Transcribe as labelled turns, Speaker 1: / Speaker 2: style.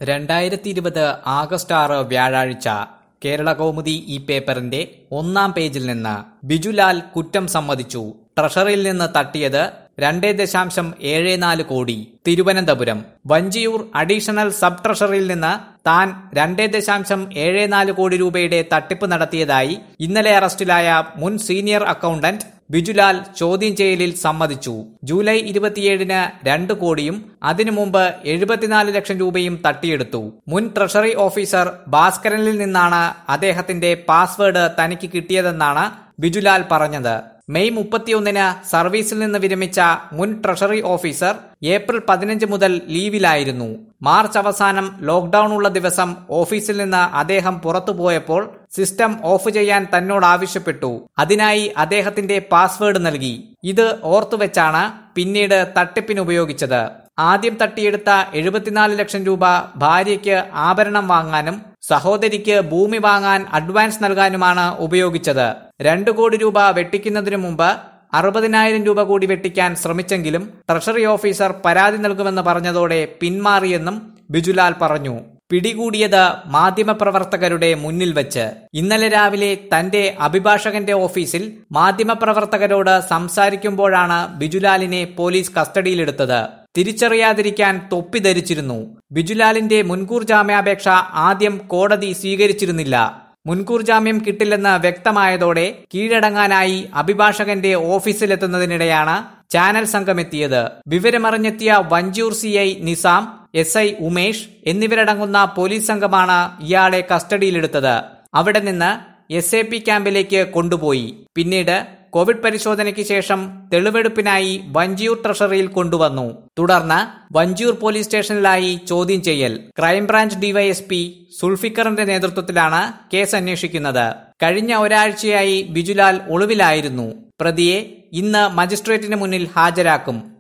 Speaker 1: രണ്ടായിരത്തി ഇരുപത് ആഗസ്റ്റ് ആറ് വ്യാഴാഴ്ച കേരള കൗമുദി ഈ പേപ്പറിന്റെ ഒന്നാം പേജിൽ നിന്ന് ബിജുലാൽ കുറ്റം സമ്മതിച്ചു ട്രഷറിയിൽ നിന്ന് തട്ടിയത് രണ്ടേ ദശാംശം ഏഴ് നാല് കോടി തിരുവനന്തപുരം വഞ്ചിയൂർ അഡീഷണൽ സബ് ട്രഷറിയിൽ നിന്ന് താൻ രണ്ടേ ദശാംശം ഏഴ് നാല് കോടി രൂപയുടെ തട്ടിപ്പ് നടത്തിയതായി ഇന്നലെ അറസ്റ്റിലായ മുൻ സീനിയർ അക്കൗണ്ടന്റ് ബിജുലാൽ ചോദ്യം ചെയ്യലിൽ സമ്മതിച്ചു ജൂലൈ ഇരുപത്തിയേഴിന് രണ്ട് കോടിയും അതിനു മുമ്പ് എഴുപത്തിനാല് ലക്ഷം രൂപയും തട്ടിയെടുത്തു മുൻ ട്രഷറി ഓഫീസർ ഭാസ്കരനിൽ നിന്നാണ് അദ്ദേഹത്തിന്റെ പാസ്വേഡ് തനിക്ക് കിട്ടിയതെന്നാണ് ബിജുലാൽ പറഞ്ഞത് മെയ് മുപ്പത്തിയൊന്നിന് സർവീസിൽ നിന്ന് വിരമിച്ച മുൻ ട്രഷറി ഓഫീസർ ഏപ്രിൽ പതിനഞ്ച് മുതൽ ലീവിലായിരുന്നു മാർച്ച് അവസാനം ലോക്ഡൌൺ ഉള്ള ദിവസം ഓഫീസിൽ നിന്ന് അദ്ദേഹം പുറത്തുപോയപ്പോൾ സിസ്റ്റം ഓഫ് ചെയ്യാൻ തന്നോട് ആവശ്യപ്പെട്ടു അതിനായി അദ്ദേഹത്തിന്റെ പാസ്വേഡ് നൽകി ഇത് ഓർത്തുവെച്ചാണ് പിന്നീട് തട്ടിപ്പിന് ഉപയോഗിച്ചത് ആദ്യം തട്ടിയെടുത്ത എഴുപത്തിനാല് ലക്ഷം രൂപ ഭാര്യയ്ക്ക് ആഭരണം വാങ്ങാനും സഹോദരിക്ക് ഭൂമി വാങ്ങാൻ അഡ്വാൻസ് നൽകാനുമാണ് ഉപയോഗിച്ചത് രണ്ടു കോടി രൂപ വെട്ടിക്കുന്നതിനു മുമ്പ് അറുപതിനായിരം രൂപ കൂടി വെട്ടിക്കാൻ ശ്രമിച്ചെങ്കിലും ട്രഷറി ഓഫീസർ പരാതി നൽകുമെന്ന് പറഞ്ഞതോടെ പിന്മാറിയെന്നും ബിജുലാൽ പറഞ്ഞു പിടികൂടിയത് മാധ്യമപ്രവർത്തകരുടെ മുന്നിൽ വെച്ച് ഇന്നലെ രാവിലെ തന്റെ അഭിഭാഷകന്റെ ഓഫീസിൽ മാധ്യമപ്രവർത്തകരോട് സംസാരിക്കുമ്പോഴാണ് ബിജുലാലിനെ പോലീസ് കസ്റ്റഡിയിലെടുത്തത് തിരിച്ചറിയാതിരിക്കാൻ തൊപ്പി ധരിച്ചിരുന്നു ബിജുലാലിന്റെ മുൻകൂർ ജാമ്യാപേക്ഷ ആദ്യം കോടതി സ്വീകരിച്ചിരുന്നില്ല മുൻകൂർ ജാമ്യം കിട്ടില്ലെന്ന് വ്യക്തമായതോടെ കീഴടങ്ങാനായി അഭിഭാഷകന്റെ ഓഫീസിലെത്തുന്നതിനിടെയാണ് ചാനൽ സംഘം എത്തിയത് വിവരമറിഞ്ഞെത്തിയ Vanchoor C I Nizam S I Umesh എന്നിവരടങ്ങുന്ന പോലീസ് സംഘമാണ് ഇയാളെ കസ്റ്റഡിയിലെടുത്തത് അവിടെ നിന്ന് എസ് എ പി ക്യാമ്പിലേക്ക് കൊണ്ടുപോയി പിന്നീട് കോവിഡ് പരിശോധനയ്ക്ക് ശേഷം തെളിവെടുപ്പിനായി വഞ്ചിയൂർ ട്രഷറിയിൽ കൊണ്ടുവന്നു തുടർന്ന് വഞ്ചിയൂർ പോലീസ് സ്റ്റേഷനിലായി ചോദ്യം ചെയ്യൽ ക്രൈംബ്രാഞ്ച് ഡിവൈഎസ്പി സുൾഫിക്കറിന്റെ നേതൃത്വത്തിലാണ് കേസ് അന്വേഷിക്കുന്നത് കഴിഞ്ഞ ഒരാഴ്ചയായി ബിജുലാൽ ഒളിവിലായിരുന്നു പ്രതിയെ ഇന്ന് മജിസ്ട്രേറ്റിന് മുന്നിൽ ഹാജരാക്കും